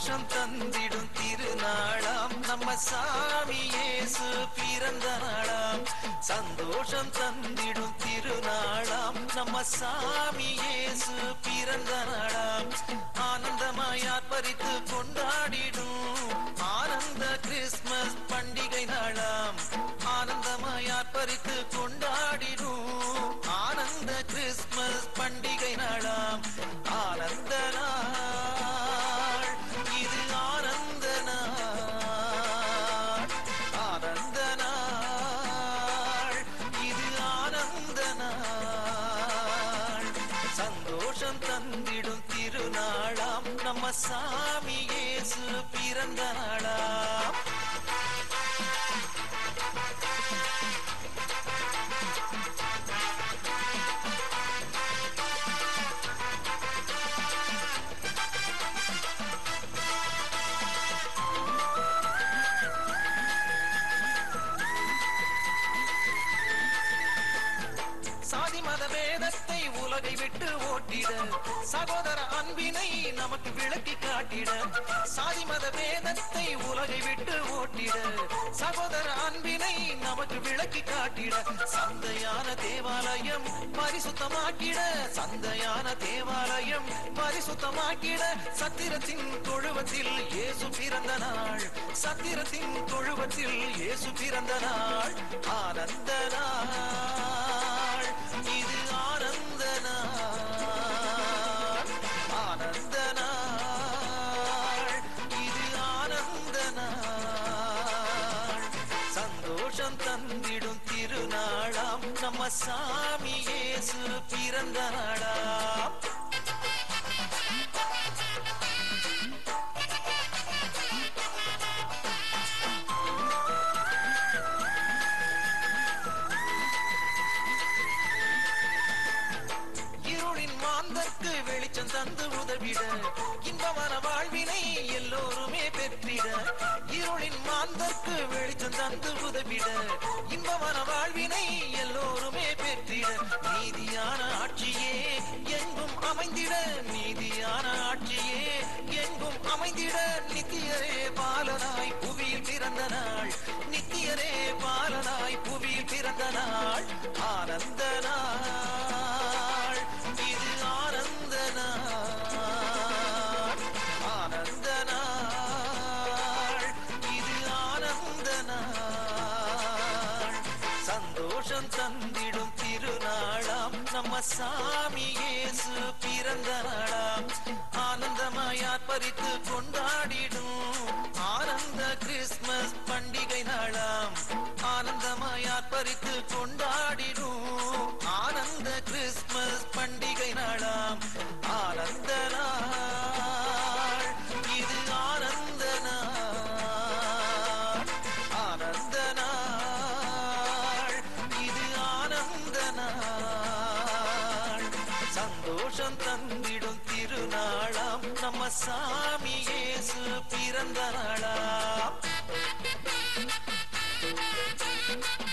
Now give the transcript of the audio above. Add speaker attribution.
Speaker 1: சந்தோஷம் தந்திடும் திருநாளாம் நம்ம சாமி இயேசு பிறந்த நாளாம் சந்தோஷம் தந்திடும் திருநாளாம் நம்ம சாமி இயேசு பிறந்த நாளாம் ஆனந்தமாய் ஆர்ப்பரித்து கொண்டாடிடும் ஆனந்த கிறிஸ்மஸ் பண்டிகை நாளாம் ஆனந்தமாய் ஆர்ப்பரித்து கொண்டாடிடும் ஆனந்த கிறிஸ்மஸ் பண்டிகை நாளாம் ஆனந்த நாள் இது ஆனந்த நாள் ஆனந்த நாள் இது ஆனந்த நாள் சந்தோஷம் தந்திடும் திருநாளாம் நம்ம சாமி இயேசு பிறந்த நாளாம் சாதி மத வேதத்தை உலகை விட்டு ஓட்டிட சகோதர அன்பினை நமக்கு விளக்கி காட்டிட சாதி மத வேதத்தை உலகை விட்டு ஓட்டிட சகோதர அன்பினை நமக்கு விளக்கி காட்டிட சந்தையான தேவாலயம் பரிசுத்தமாக்கிட சந்தையான தேவாலயம் பரிசுத்தமாக்கிட சத்திரத்தின் தொழுவத்தில் இயேசு பிறந்த நாள் சத்திரத்தின் தொழுவத்தில் இயேசு பிறந்த நாள் ஆனந்த நாள் இது ஆனந்த நாள் ஆனந்த நாள் இது ஆனந்த நாள் சந்தோஷம் தந்திடும் திருநாளாம் நம்ம சாமி இயேசு பிறந்த நாளாம் இருளின் மாந்தற்கு வெளிச்சம் தந்து உதவிட இன்பமான வாழ்வினை எல்லோருமே பெற்றிட இருளின் மாந்தற்கு வெளிச்சம் தந்து உதவிட இன்பமான வாழ்வினை எல்லோருமே பெற்றிட நீதியான ஆட்சியே எங்கும் அமைந்திட நீதியான ஆட்சியே எங்கும் அமைந்திட நித்தியரே பாலனாய் புவியில் பிறந்த நாள் நித்தியரே பாலனாய் புவியில் பிறந்த நாள் ஆனந்த நாள் இது ஆனந்த நாள் ஆனந்த நாள் இது ஆனந்த நாள் சந்தோஷம் தந்திடும் திருநாளாம் நம்ம சாமி இயேசு பிறந்த நாளாம் ஆனந்தமாய் ஆர்ப்பரித்து கொண்டாடிடும் ஆனந்த கிறிஸ்மஸ் பண்டிகை நாளாம் ஆனந்தமாய் ஆர்ப்பரித்து கொண்டாடிடும் ஆனந்த கிறிஸ்மஸ் பண்டிகை நாளாம் ஆனந்த நாள் இது ஆனந்த நாள் ஆனந்த நாள் இது ஆனந்த நாள் சந்தோஷம் தந்திடும் திருநாளாம் நம்ம சாமி இயேசு பிறந்த நாளாம்